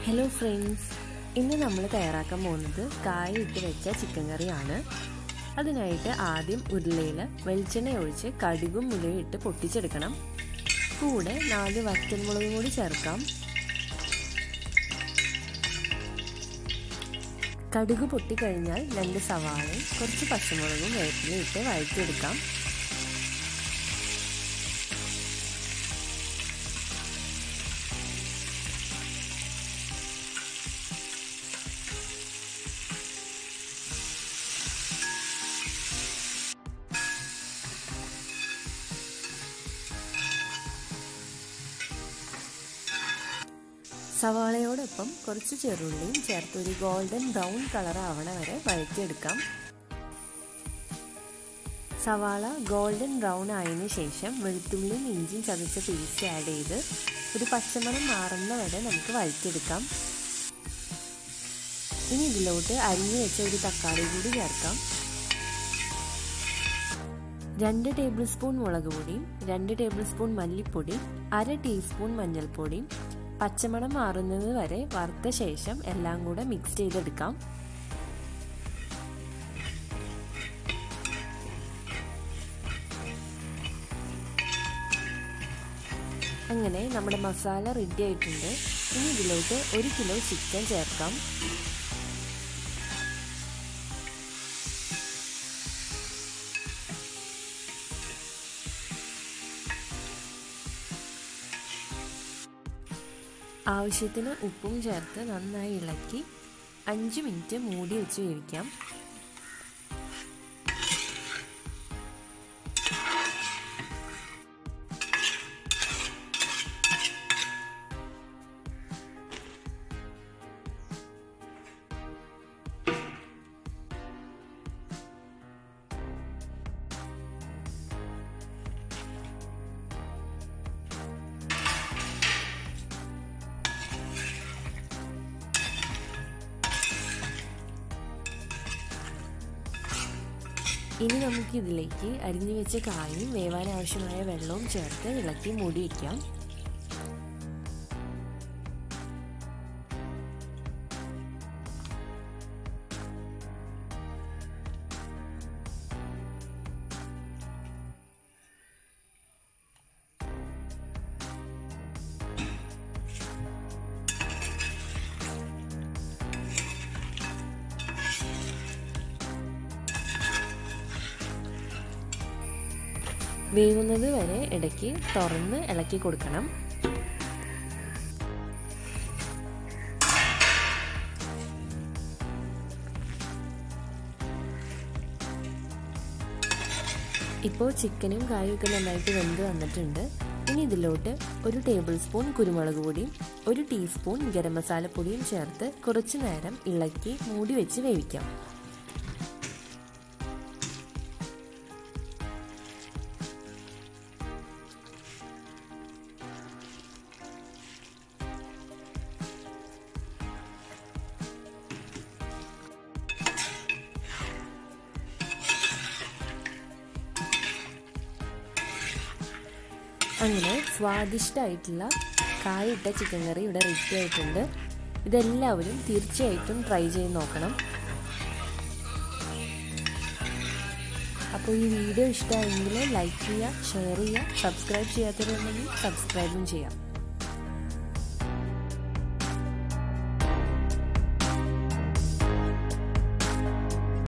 hello friends ഇന്ന് നമ്മൾ തയ്യാറാക്കാൻ പോകുന്നത് കായ ഇട്ട് വെച്ച ചിക്കൻ കറിയാണ് അതിനായിട്ട് ആദ്യം ഉരുളയിൽ വെളിച്ചെണ്ണ ഒഴിച്ച് കടുകും മുലയും ഇട്ട് പൊട്ടിച്ചെടുക്കണം കൂടെ നാല് വറ്റൻമുളകും കൂടി ചേർക്കാം കടുക് പൊട്ടിക്കഴിഞ്ഞാൽ രണ്ട് സവാളയും കുറച്ച് പച്ചമുളകും വേപ്പിലും ഇട്ട് വഴറ്റിയെടുക്കാം സവാളയോടൊപ്പം കുറച്ച് ചെറുള്ളിയും ചേർത്ത് ഒരു ഗോൾഡൻ ബ്രൗൺ കളർ ആവണ വരെ വഴറ്റിയെടുക്കാം സവാള ഗോൾഡൻ ബ്രൗൺ ആയതിനു ശേഷം വെളുത്തുള്ളിയും ഇഞ്ചിയും ചതച്ച പേസ്റ്റ് ആഡ് ചെയ്ത് ഒരു പച്ചമണം മാറുന്ന വരെ നമുക്ക് വഴറ്റിയെടുക്കാം ഇനി ഇതിലോട്ട് അരിഞ്ഞു വെച്ച ഒരു തക്കാളി കൂടി ചേർക്കാം രണ്ട് ടേബിൾ സ്പൂൺ മുളക് പൊടിയും രണ്ട് ടേബിൾ സ്പൂൺ മല്ലിപ്പൊടി അര ടീസ്പൂൺ മഞ്ഞൾപ്പൊടിയും പച്ചമണം മാറുന്നത് വരെ വറുത്ത ശേഷം എല്ലാം കൂടെ മിക്സ് ചെയ്തെടുക്കാം അങ്ങനെ നമ്മുടെ മസാല റെഡി ആയിട്ടുണ്ട് ഇനി ഇതിലോട്ട് ഒരു കിലോ ചിക്കൻ ചേർക്കാം ആവശ്യത്തിന് ഉപ്പും ചേർത്ത് നന്നായി ഇളക്കി അഞ്ച് മിനിറ്റ് മൂടി വെച്ച് വേവിക്കാം ഇനി നമുക്ക് ഇതിലേക്ക് അരിഞ്ഞു വെച്ച കായും വേവാൻ ആവശ്യമായ വെള്ളവും ചേർത്ത് ഇളക്കി മൂടി വയ്ക്കാം വേവുന്നത് വരെ ഇടയ്ക്ക് തുറന്ന് ഇളക്കി കൊടുക്കണം ഇപ്പോൾ ചിക്കനും കായും ഒക്കെ നന്നായിട്ട് വെന്ത് വന്നിട്ടുണ്ട് ഇനി ഇതിലോട്ട് ഒരു ടേബിൾ സ്പൂൺ കുരുമുളക് പൊടിയും ഒരു ടീസ്പൂൺ ഗരം മസാലപ്പൊടിയും ചേർത്ത് കുറച്ചു നേരം ഇളക്കി മൂടി വെച്ച് വേവിക്കാം അങ്ങനെ സ്വാദിഷ്ടമായിട്ടുള്ള കായിട്ട ചിക്കൻ കറി ഇവിടെ റെഡി ആയിട്ടുണ്ട് ഇതെല്ലാവരും തീർച്ചയായിട്ടും ട്രൈ ചെയ്ത് നോക്കണം അപ്പോൾ ഈ വീഡിയോ ഇഷ്ടമായെങ്കിൽ ലൈക്ക് ചെയ്യുക ഷെയർ ചെയ്യുക സബ്സ്ക്രൈബ് ചെയ്യാത്തവരുണ്ടെങ്കിൽ സബ്സ്ക്രൈബും ചെയ്യാം